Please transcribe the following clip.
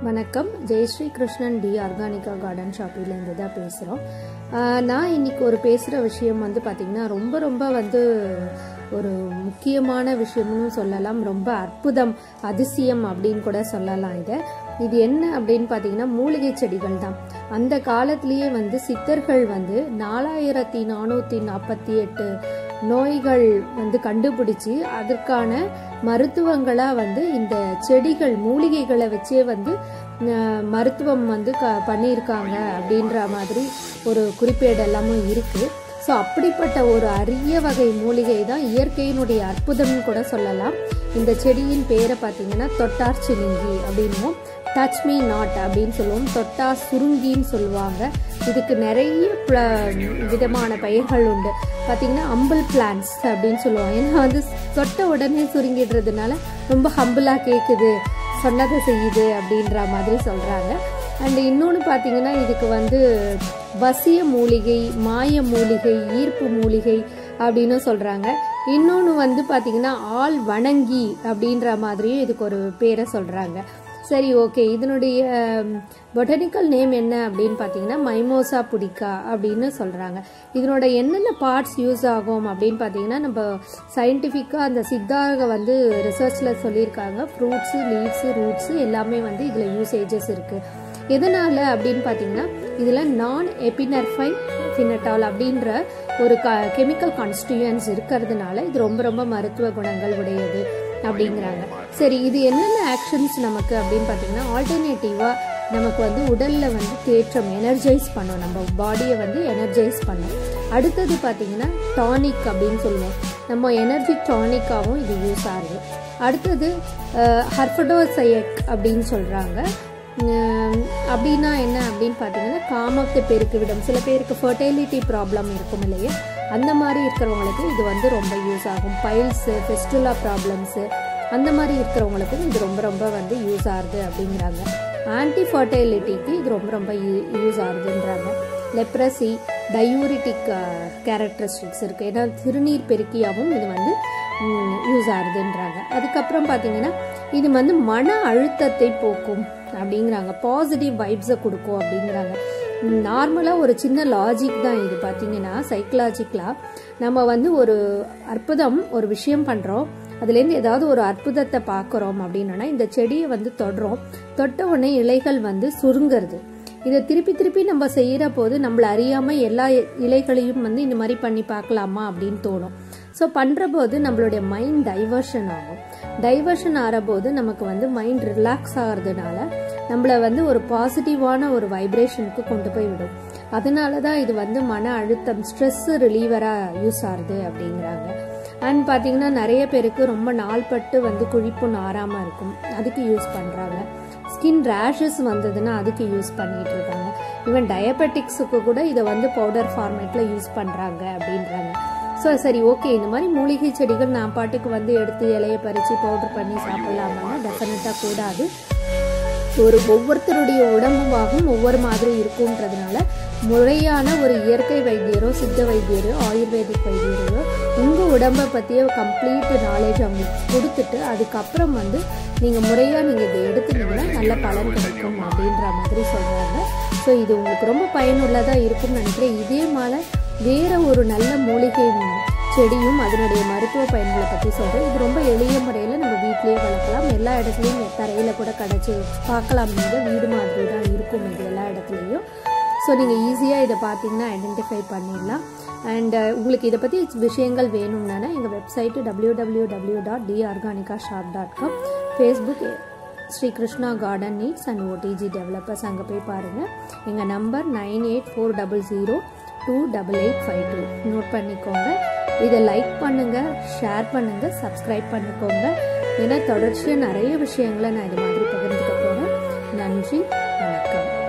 வணக்கம் Jayashree Krishnan T Organica garden ஷாப்பிலேருந்து தான் பேசுகிறோம் நான் இன்னைக்கு ஒரு பேசுகிற விஷயம் வந்து பார்த்திங்கன்னா ரொம்ப ரொம்ப வந்து ஒரு முக்கியமான விஷயம்னு சொல்லலாம் ரொம்ப அற்புதம் அதிசயம் அப்படின்னு கூட சொல்லலாம் இதை இது என்ன அப்படின்னு பார்த்தீங்கன்னா மூலிகை செடிகள் தான் அந்த காலத்திலேயே வந்து சித்தர்கள் வந்து நாலாயிரத்தி நானூற்றி நாற்பத்தி எட்டு நோய்கள் வந்து கண்டுபிடிச்சி அதற்கான மருத்துவங்களாக வந்து இந்த செடிகள் மூலிகைகளை வச்சே வந்து அஹ், மருத்துவம் வந்து க பண்ணியிருக்காங்க அப்படின்ற மாதிரி ஒரு குறிப்பேடு எல்லாமும் இருக்குது ஸோ அப்படிப்பட்ட ஒரு அரிய வகை மூலிகை தான் இயற்கையினுடைய அற்புதம்னு கூட சொல்லலாம் இந்த செடியின் பேரை பார்த்தீங்கன்னா தொட்டார் சிலிங்கி அப்படின்னும் டச் மீ நாட் அப்படின்னு சொல்லுவோம் தொட்டா சுருங்கின்னு சொல்லுவாங்க இதுக்கு நிறைய pla- விதமான பயிர்கள் உண்டு பார்த்தீங்கன்னா அம்பிள் பிளான்ஸ் அப்படின்னு சொல்லுவோம் ஏன்னா வந்து தொட்ட உடனே சுருங்கிடுறதுனால ரொம்ப ஹம்பிளாக கேட்குது சொன்னதை செய்யுது அப்படின்ற மாதிரி சொல்கிறாங்க அண்ட் இன்னொன்று பார்த்தீங்கன்னா இதுக்கு வந்து வசிய மூலிகை மாய மூலிகை ஈர்ப்பு மூலிகை அப்படின்னு சொல்கிறாங்க இன்னொன்று வந்து பார்த்தீங்கன்னா ஆள் வணங்கி அப்படின்ற மாதிரியும் இதுக்கு ஒரு பேரை சொல்கிறாங்க சரி ஓகே இதனுடைய பொட்டனிக்கல் நேம் என்ன அப்படின்னு பார்த்தீங்கன்னா மைமோசா புடிக்கா அப்படின்னு சொல்கிறாங்க இதனோட என்னென்ன பார்ட்ஸ் யூஸ் ஆகும் அப்படின்னு பார்த்தீங்கன்னா நம்ம சயின்டிஃபிக்காக அந்த சித்தாக வந்து ரிசர்ச்சில் சொல்லியிருக்காங்க ஃப்ரூட்ஸு லீவ்ஸு ரூட்ஸு எல்லாமே வந்து இதில் யூசேஜஸ் இருக்குது எதனால் அப்படின்னு பார்த்தீங்கன்னா இதில் நான் எபினர்ஃபை ஃபினட்டால் அப்படின்ற ஒரு க கெமிக்கல் கான்ஸ்டியூயன்ஸ் இருக்கிறதுனால இது ரொம்ப ரொம்ப மருத்துவ குணங்கள் உடையது அப்படிங்கிறாங்க சரி இது என்னென்ன ஆக்ஷன்ஸ் நமக்கு அப்படின்னு பார்த்தீங்கன்னா ஆல்டர்னேட்டிவாக நமக்கு வந்து உடலில் வந்து தேற்றம் எனர்ஜைஸ் பண்ணும் நம்ம பாடியை வந்து எனர்ஜைஸ் பண்ணும் அடுத்தது பார்த்தீங்கன்னா டானிக் அப்படின்னு சொல்லுவோம் நம்ம எனர்ஜி டானிக்காகவும் இது யூஸ் ஆகுது அடுத்தது ஹர்ஃபடோசையக் அப்படின்னு சொல்கிறாங்க உம், அப்படின்னா என்ன அப்படின்னு பார்த்தீங்கன்னா காமத்தை பெருக்கு விடும் சில பேருக்கு ஃபர்டைலிட்டி ப்ராப்ளம் இருக்கும் இல்லையா அந்த மாதிரி இருக்கிறவங்களுக்கு இது வந்து ரொம்ப யூஸ் ஆகும் பைல்ஸு ஃபெஸ்டுலா ப்ராப்ளம்ஸு அந்த மாதிரி இருக்கிறவங்களுக்கும் இது ரொம்ப ரொம்ப வந்து யூஸ் ஆகுது அப்படிங்கிறாங்க ஆன்டி ஃபர்டைலிட்டிக்கு இது ரொம்ப ரொம்ப யூஸ் ஆகுதுன்றாங்க லெப்ரசி டயூரிட்டிக் கேரக்டரிஸ்டிக்ஸ் இருக்குது ஏன்னா சிறுநீர் பெருக்கியாகவும் இது வந்து யூஸ் ஆகுதுன்றாங்க அதுக்கப்புறம் பார்த்தீங்கன்னா இது வந்து மன அழுத்தத்தை போக்கும் அப்படிங்கிறாங்க பாசிட்டிவ் வைப்ஸை கொடுக்கும் அப்படிங்கிறாங்க நார்மலாக ஒரு சின்ன லாஜிக் தான் இது பார்த்தீங்கன்னா சைக்கலாஜிக்கலாக நம்ம வந்து ஒரு அற்புதம் ஒரு விஷயம் பண்ணுறோம் அதுலேருந்து ஏதாவது ஒரு அற்புதத்தை பார்க்குறோம் அப்படின்னா இந்த செடியை வந்து தொடுறோம் தொட்ட உடனே இலைகள் வந்து சுருங்கிறது இதை திருப்பி திருப்பி நம்ம செய்கிற போது நம்மள அறியாமல் எல்லா இலைகளையும் வந்து இந்த மாதிரி பண்ணி பார்க்கலாமா அப்படின்னு தோணும் ஸோ பண்ணுற போது நம்மளுடைய மைண்ட் டைவர்ஷன் ஆகும் டைவர்ஷன் ஆகிறபோது நமக்கு வந்து மைண்ட் ரிலாக்ஸ் ஆகிறதுனால நம்மளை வந்து ஒரு பாசிட்டிவான ஒரு வைப்ரேஷனுக்கு கொண்டு போய் விடும் அதனால தான் இது வந்து மன அழுத்தம் ஸ்ட்ரெஸ் ரிலீவராக யூஸ் ஆகுது அப்படிங்கிறாங்க அண்ட் பார்த்தீங்கன்னா நிறைய பேருக்கு ரொம்ப நாள்பட்டு வந்து குழிப்புண் ஆறாமல் இருக்கும் அதுக்கு யூஸ் பண்ணுறாங்க ஸ்கின் ரேஷஸ் வந்ததுன்னா அதுக்கு யூஸ் பண்ணிட்டு இருக்காங்க ஈவன் டயபெட்டிக்ஸுக்கு கூட இதை வந்து பவுடர் ஃபார்மேட்டில் யூஸ் பண்ணுறாங்க அப்படின்றாங்க ஸோ சரி ஓகே இந்த மாதிரி மூலிகை செடிகள் நான் பாட்டுக்கு வந்து எடுத்து இலையை பறித்து பவுடர் பண்ணி சாப்பிடலாமா டெஃபினட்டாக கூடாது ஒரு ஒவ்வொருத்தருடைய உடம்புமாகவும் ஒவ்வொரு மாதிரி இருக்குன்றதுனால முறையான ஒரு இயற்கை வைத்தியரோ சித்த வைத்தியரோ ஆயுர்வேதிக் வைத்தியரோ உங்கள் உடம்பை பற்றிய கம்ப்ளீட் நாலேஜ் அவங்களுக்கு கொடுத்துட்டு அதுக்கப்புறம் வந்து நீங்கள் முறையாக நீங்கள் இதை எடுத்துனீங்கன்னா நல்ல பலன் கிடைக்கும் அப்படின்ற மாதிரி சொல்கிறாங்க ஸோ இது உங்களுக்கு ரொம்ப பயனுள்ளதாக இருக்கும்னு நினைக்கிறேன் இதே மாதிரி வேற ஒரு நல்ல மூலிகை செடியும் அதனுடைய மருத்துவ பயன்களை பற்றி சொல்கிறேன் இது ரொம்ப எளிய முறையில் நம்ம வீட்லேயே வளர்க்கலாம் எல்லா இடத்துலையும் தரையில் கூட கிடச்சி பார்க்கலாம் நீங்கள் வீடு மாதிரி தான் இருக்கும் இது எல்லா இடத்துலையும் ஸோ நீங்கள் ஈஸியாக இதை பார்த்தீங்கன்னா ஐடென்டிஃபை பண்ணிடலாம் அண்ட் உங்களுக்கு இதை பற்றி விஷயங்கள் வேணும்னா எங்கள் website W W W dot T Organica shop dot com Facebook Sri Krishna garden needs and O D G developers அங்கே போய் பாருங்கள் எங்கள் number nine eight four double zero two double eight five two note பண்ணிக்கோங்க இதை லைக் பண்ணுங்கள் ஷேர் பண்ணுங்கள் சப்ஸ்கிரைப் பண்ணிக்கோங்க ஏன்னா தொடர்ச்சியாக நிறைய விஷயங்களை நான் இது மாதிரி பகிர்ந்துக்க போகிறேன் நன்றி வணக்கம்